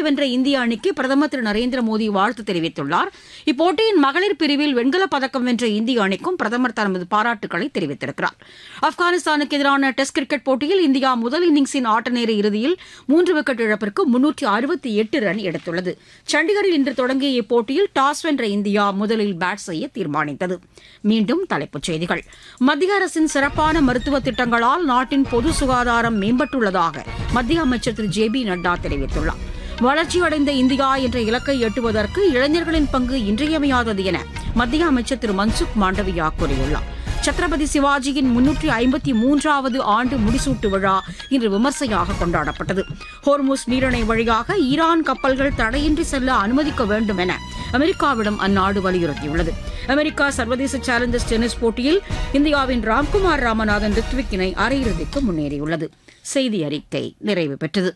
வென்ற இந்திய அணிக்கு பிரதமர் திரு நரேந்திர மோடி வாழ்த்து தெரிவித்துள்ளார் இப்போட்டியின் மகளிர் பிரிவில் வெண்கலப் பதக்கம் வென்ற இந்திய அணிக்கும் பிரதமர் தமது பாராட்டுக்களை தெரிவித்திருக்கிறார் ஆப்கானிஸ்தானுக்கு எதிரான டெஸ்ட் கிரிக்கெட் போட்டியில் இந்தியா முதல் இன்னிங்ஸின் ஆட்டநேர இறுதியில் மூன்று விக்கெட் இழப்பிற்கு முன்னூற்றி அறுபத்தி எட்டு ரன் எடுத்துள்ளது சண்டிகரில் இன்று தொடங்கிய இப்போட்டியில் டாஸ் வென்ற இந்தியா முதலில் பேட் செய்ய தீர்மானித்தது மீண்டும் தலைப்புச் செய்திகள் மத்திய அரசின் சிறப்பான மருத்துவ திட்டங்களால் நாட்டின் பொது சுகாதாரம் மேம்பட்டுள்ளதாக மத்திய அமைச்சர் திரு ஜே பி நட்டா தெரிவித்துள்ளார் வளர்ச்சியடைந்த இந்தியா என்ற இலக்கை எட்டுவதற்கு இளைஞர்களின் பங்கு இன்றியமையாதது என மத்திய அமைச்சர் திரு மன்சுக் மாண்டவியா கூறியுள்ளார் சத்ரபதி சிவாஜியின் முன்னூற்றி ஐம்பத்தி மூன்றாவது ஆண்டு முடிசூட்டு விழா இன்று விமர்சையாக கொண்டாடப்பட்டது ஹோர்முஸ் நீரிணை வழியாக ஈரான் கப்பல்கள் தடையின்றி செல்ல அனுமதிக்க வேண்டும் என அமெரிக்காவிடம் அந்நாடு வலியுறுத்தியுள்ளது அமெரிக்கா சர்வதேச சேலஞ்சர்ஸ் டென்னிஸ் போட்டியில் இந்தியாவின் ராம்குமார் ராமநாதன் ரித்விக் இணை அரையிறுதிக்கு முன்னேறியுள்ளது செய்தி அறிக்கை நிறைவு பெற்றது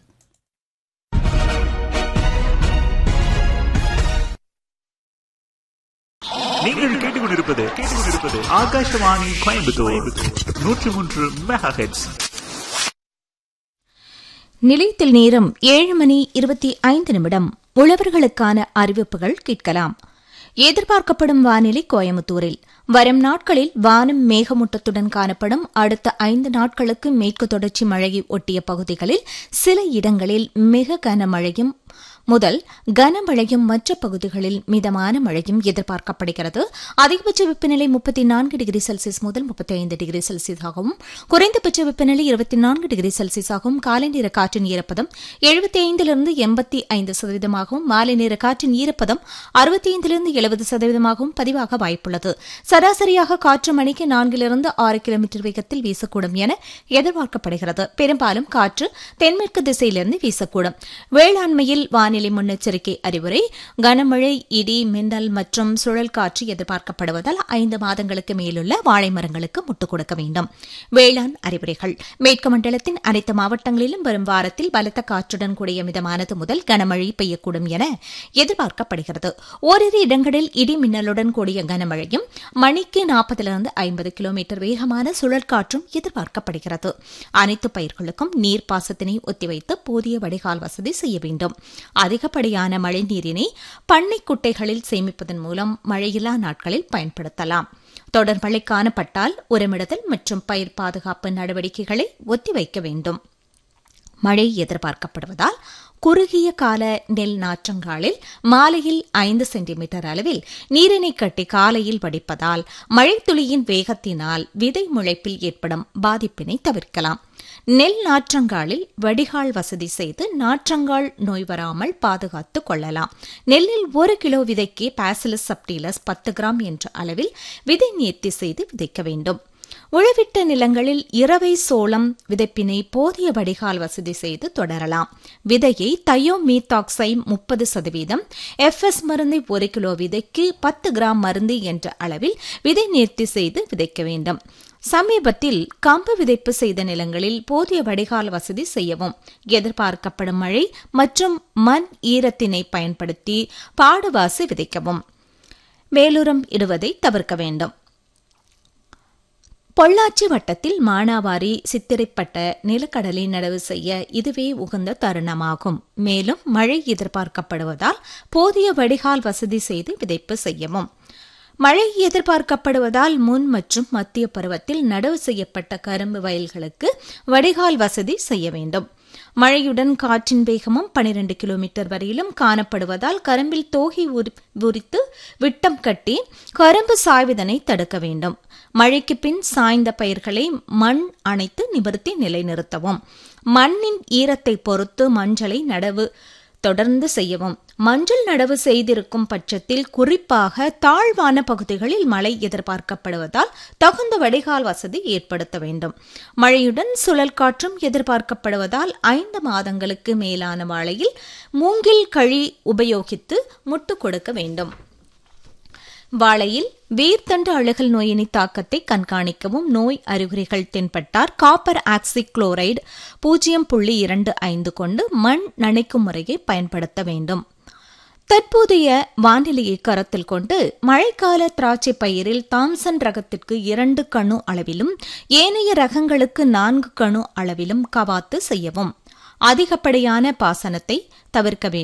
நீங்கள் கேட்டுக்கொண்டிருப்பது கேட்டுக்கொண்டிருப்பது ஆகாஷவாணி கோயம்புத்தூர் நூற்றி மூன்று மெகா ஹெட்ஸ் நிலையத்தில் நேரம் ஏழு மணி இருபத்தி ஐந்து நிமிடம் உழவர்களுக்கான அறிவிப்புகள் கேட்கலாம் எதிர்பார்க்கப்படும் வானிலை கோயமுத்தூரில் வரும் நாட்களில் வானம் மேகமூட்டத்துடன் காணப்படும் அடுத்த ஐந்து நாட்களுக்கு மேற்கு தொடர்ச்சி மழையை ஒட்டிய பகுதிகளில் சில இடங்களில் மிக கனமழையும் முதல் கனமழையும் மற்ற பகுதிகளில் மிதமான மழையும் எதிர்பார்க்கப்படுகிறது அதிகபட்ச வெப்பநிலை முப்பத்தி நான்கு டிகிரி செல்சியஸ் முதல் முப்பத்தி ஐந்து டிகிரி செல்சியஸாகவும் குறைந்தபட்ச வெப்பநிலை இருபத்தி நான்கு டிகிரி செல்சியஸாகவும் காலை நேர காற்றின் ஈரப்பதம் எழுபத்தி ஐந்திலிருந்து எண்பத்தி ஐந்து சதவீதமாகவும் மாலை நேர காற்றின் ஈரப்பதம் அறுபத்தி ஐந்திலிருந்து எழுபது சதவீதமாகவும் பதிவாக வாய்ப்புள்ளது சராசரியாக காற்று மணிக்கு நான்கிலிருந்து ஆறு கிலோமீட்டர் வேகத்தில் வீசக்கூடும் என எதிர்பார்க்கப்படுகிறது பெரும்பாலும் காற்று தென்மேற்கு திசையிலிருந்து வீசக்கூடும் வேளாண்மையில் வானிலை முன்னெச்சரிக்கை அறிவுரை கனமழை இடி மின்னல் மற்றும் சுழல் காற்று எதிர்பார்க்கப்படுவதால் ஐந்து மாதங்களுக்கு மேலுள்ள வாழை மரங்களுக்கு முட்டுக் கொடுக்க வேண்டும் வேளாண் அறிவுரைகள் மேற்கு மண்டலத்தின் அனைத்து மாவட்டங்களிலும் வரும் வாரத்தில் பலத்த காற்றுடன் கூடிய மிதமானது முதல் கனமழை பெய்யக்கூடும் என எதிர்பார்க்கப்படுகிறது ஓரிரு இடங்களில் இடி மின்னலுடன் கூடிய கனமழையும் மணிக்கு நாற்பதிலிருந்து ஐம்பது கிலோமீட்டர் வேகமான சுழல் காற்றும் எதிர்பார்க்கப்படுகிறது அனைத்து பயிர்களுக்கும் நீர்ப்பாசத்தினை ஒத்திவைத்து போதிய வடிகால் வசதி செய்ய வேண்டும் அதிகப்படியான மழைநீரினை பண்ணை குட்டைகளில் சேமிப்பதன் மூலம் மழையில்லா நாட்களில் பயன்படுத்தலாம் தொடர் மழை காணப்பட்டால் உரமிடுதல் மற்றும் பயிர் பாதுகாப்பு நடவடிக்கைகளை ஒத்திவைக்க வேண்டும் மழை எதிர்பார்க்கப்படுவதால் குறுகிய கால நெல் நாற்றங்காலில் மாலையில் ஐந்து சென்டிமீட்டர் அளவில் நீரினை கட்டி காலையில் வடிப்பதால் மழைத்துளியின் வேகத்தினால் விதை முளைப்பில் ஏற்படும் பாதிப்பினை தவிர்க்கலாம் நெல் நாற்றங்காலில் வடிகால் வசதி செய்து நாற்றங்கால் நோய் வராமல் பாதுகாத்துக் கொள்ளலாம் நெல்லில் ஒரு கிலோ விதைக்கு பாசிலஸ் சப்டிலஸ் பத்து கிராம் என்ற அளவில் விதை நேர்த்தி செய்து விதைக்க வேண்டும் உழவிட்ட நிலங்களில் இரவை சோளம் விதைப்பினை போதிய வடிகால் வசதி செய்து தொடரலாம் விதையை தயோமீத்தாக்சை முப்பது சதவீதம் எஃப்எஸ் மருந்தை ஒரு கிலோ விதைக்கு பத்து கிராம் மருந்து என்ற அளவில் விதை நேர்த்தி செய்து விதைக்க வேண்டும் சமீபத்தில் கம்பு விதைப்பு செய்த நிலங்களில் போதிய வடிகால் வசதி செய்யவும் எதிர்பார்க்கப்படும் மழை மற்றும் மண் ஈரத்தினை பயன்படுத்தி பாடுவாசி விதைக்கவும் மேலுரம் இடுவதை தவிர்க்க வேண்டும் பொள்ளாச்சி வட்டத்தில் மானாவாரி சித்திரைப்பட்ட நிலக்கடலை நடவு செய்ய இதுவே உகந்த தருணமாகும் மேலும் மழை எதிர்பார்க்கப்படுவதால் போதிய வடிகால் வசதி செய்து விதைப்பு செய்யவும் மழை எதிர்பார்க்கப்படுவதால் முன் மற்றும் மத்திய பருவத்தில் நடவு செய்யப்பட்ட கரும்பு வயல்களுக்கு வடிகால் வசதி செய்ய வேண்டும் மழையுடன் காற்றின் வேகமும் பனிரெண்டு கிலோமீட்டர் வரையிலும் காணப்படுவதால் கரும்பில் தோகை உரித்து விட்டம் கட்டி கரும்பு சாய்வதனை தடுக்க வேண்டும் மழைக்கு பின் சாய்ந்த பயிர்களை மண் அணைத்து நிமிர்த்தி நிலைநிறுத்தவும் மண்ணின் ஈரத்தை பொறுத்து மஞ்சளை நடவு தொடர்ந்து செய்யவும் மஞ்சள் நடவு செய்திருக்கும் பட்சத்தில் குறிப்பாக தாழ்வான பகுதிகளில் மழை எதிர்பார்க்கப்படுவதால் தகுந்த வடிகால் வசதி ஏற்படுத்த வேண்டும் மழையுடன் சுழல் காற்றும் எதிர்பார்க்கப்படுவதால் ஐந்து மாதங்களுக்கு மேலான வாழையில் மூங்கில் கழி உபயோகித்து முட்டு கொடுக்க வேண்டும் வாழையில் வேர்த்தண்டு அழுகல் நோயினை தாக்கத்தை கண்காணிக்கவும் நோய் அறிகுறிகள் தென்பட்டார் காப்பர் ஆக்சிக் குளோரைடு பூஜ்ஜியம் புள்ளி இரண்டு ஐந்து கொண்டு மண் நனைக்கும் முறையை பயன்படுத்த வேண்டும் தற்போதைய வானிலையை கருத்தில் கொண்டு மழைக்கால திராட்சை பயிரில் தாம்சன் ரகத்திற்கு இரண்டு கணு அளவிலும் ஏனைய ரகங்களுக்கு நான்கு கணு அளவிலும் கவாத்து செய்யவும் அதிகப்படியான பாசனத்தை தவிர்க்க வேண்டும்